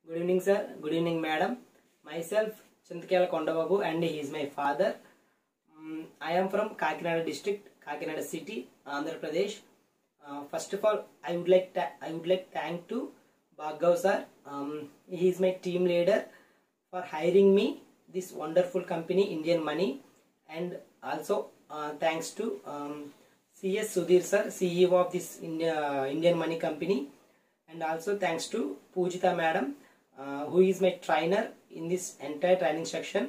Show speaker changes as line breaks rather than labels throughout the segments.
Good evening, sir. Good evening, madam. Myself, Chintakela Kondababu, and he is my father. Mm, I am from Kakinada district, Kakinada city, Andhra Pradesh. Uh, first of all, I would like ta- I would like thank to Bhagav sir. Um, he is my team leader for hiring me this wonderful company Indian Money, and also uh, thanks to um, CS Sudhir sir, CEO of this India, Indian Money company, and also thanks to Pujita madam, uh, who is my trainer in this entire training section.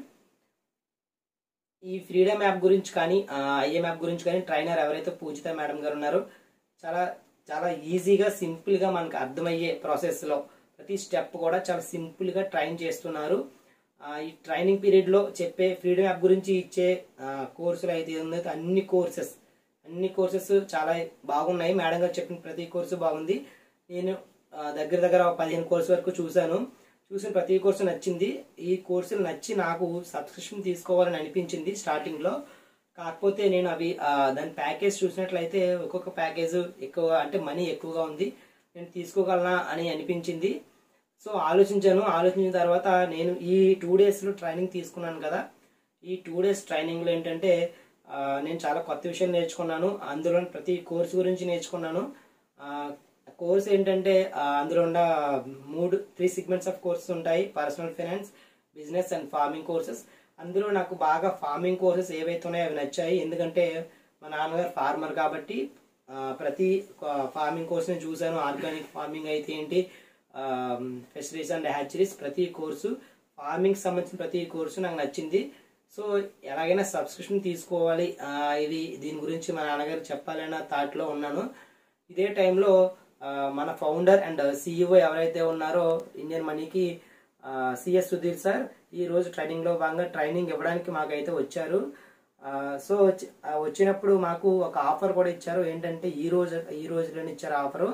ఈ freedom app గురించి కానీ IIM app గురించి కానీ trainer ఎవరైతే పూజిత madam గారు ఉన్నారో చాలా చాలా ఈజీగా సింపుల్గా మనకు అర్థమయ్యే ప్రాసెస్లో ప్రతి స్టెప్ కూడా చాలా సింపుల్గా ట్రైన్ చేస్తున్నారు ఆ, ఈ ట్రైనింగ్ పీరియడ్లో చెప్పే ఫ్రీడమ్ యాప్ గురించి ఇచ్చే ఆ, కోర్సులు అయితే ఉందో అన్ని కోర్సెస్ అన్ని కోర్సెస్ చాలా బాగున్నాయి మేడం గారు చెప్పిన ప్రతి కోర్సు బాగుంది నేను ఆ, దగ్గర దగ్గర ఒక పదిహేను కోర్సు వరకు చూశాను చూసిన ప్రతి కోర్సు నచ్చింది ఈ కోర్సులు నచ్చి నాకు సబ్స్క్రిప్షన్ తీసుకోవాలని అనిపించింది స్టార్టింగ్లో కాకపోతే నేను అవి ఆ, దాని ప్యాకేజ్ చూసినట్లయితే ఒక్కొక్క ప్యాకేజ్ ఎక్కువ అంటే మనీ ఎక్కువగా ఉంది నేను తీసుకోగలనా అని అనిపించింది సో ఆలోచించాను ఆలోచించిన తర్వాత నేను ఈ టూ డేస్లో ట్రైనింగ్ తీసుకున్నాను కదా ఈ టూ డేస్ ట్రైనింగ్లో ఏంటంటే ఆ, నేను చాలా కొత్త విషయం నేర్చుకున్నాను అందులో ప్రతి కోర్సు గురించి నేర్చుకున్నాను ఆ, కోర్స్ ఏంటంటే ఆ, అందులో ఉన్న మూడు త్రీ సిగ్మెంట్స్ ఆఫ్ కోర్సెస్ ఉంటాయి personal finance business and farming courses అందులో నాకు బాగా ఫార్మింగ్ కోర్సెస్ ఏవైతే ఉన్నాయో అవి నచ్చాయి ఎందుకంటే మా నాన్నగారు ఫార్మర్ కాబట్టి ఆ, ప్రతి ఫార్మింగ్ కోర్స్ నేను చూశాను ఆర్గానిక్ ఫార్మింగ్ అయితే ఏంటి ఫెసిలిటీస్ అండ్ హ్యాచరీస్ ప్రతి కోర్సు ఫార్మింగ్ సంబంధించిన ప్రతి కోర్సు నాకు నచ్చింది సో ఎలాగైనా సబ్స్క్రిప్షన్ తీసుకోవాలి ఆ, ఇది దీని గురించి మా నాన్నగారు చెప్పాలన్న థాట్లో ఉన్నాను ఇదే టైంలో ఆ, మన ఫౌండర్ అండ్ సిఇఓ ఎవరైతే ఉన్నారో ఇండియన్ మనీకి సిఎస్ సుధీర్ సార్ ఈ రోజు ట్రైనింగ్ లో భాగంగా ట్రైనింగ్ ఇవ్వడానికి మాకైతే వచ్చారు ఆ, సో వచ్చి- ఆ, వచ్చినప్పుడు మాకు ఒక ఆఫర్ కూడా ఇచ్చారు ఏంటంటే ఈ రోజు ఈ రోజులోనే ఇచ్చారు ఆఫరు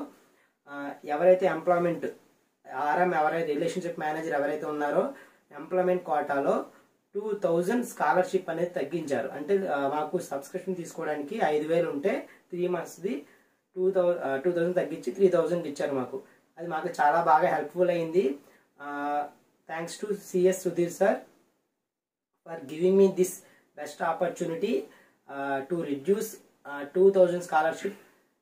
ఎవరైతే ఎంప్లాయ్మెంట్ ఆర్ఎం ఎవరైతే రిలేషన్షిప్ మేనేజర్ ఎవరైతే ఉన్నారో ఎంప్లాయ్మెంట్ కోటాలో టూ థౌజండ్ స్కాలర్షిప్ అనేది తగ్గించారు అంటే ఆ, మాకు సబ్స్క్రిప్షన్ తీసుకోవడానికి ఐదు వేలు ఉంటే త్రీ మంత్స్ది టూ థౌ టూ థౌజండ్ తగ్గించి త్రీ థౌజండ్ ఇచ్చారు మాకు అది మాకు చాలా బాగా హెల్ప్ఫుల్ అయింది thanks to CS Sudheer sir for giving me this best opportunity to reduce two thousand scholarship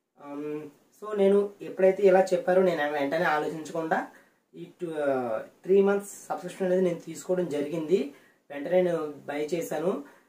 so నేను ఎప్పుడైతే ఇలా చెప్పారో నేను వెంటనే ఆలోచించకుండా ఈ టూ త్రీ మంత్స్ సబ్స్క్రిప్షన్ అనేది నేను తీసుకోవడం జరిగింది వెంటనే నేను బై చేశాను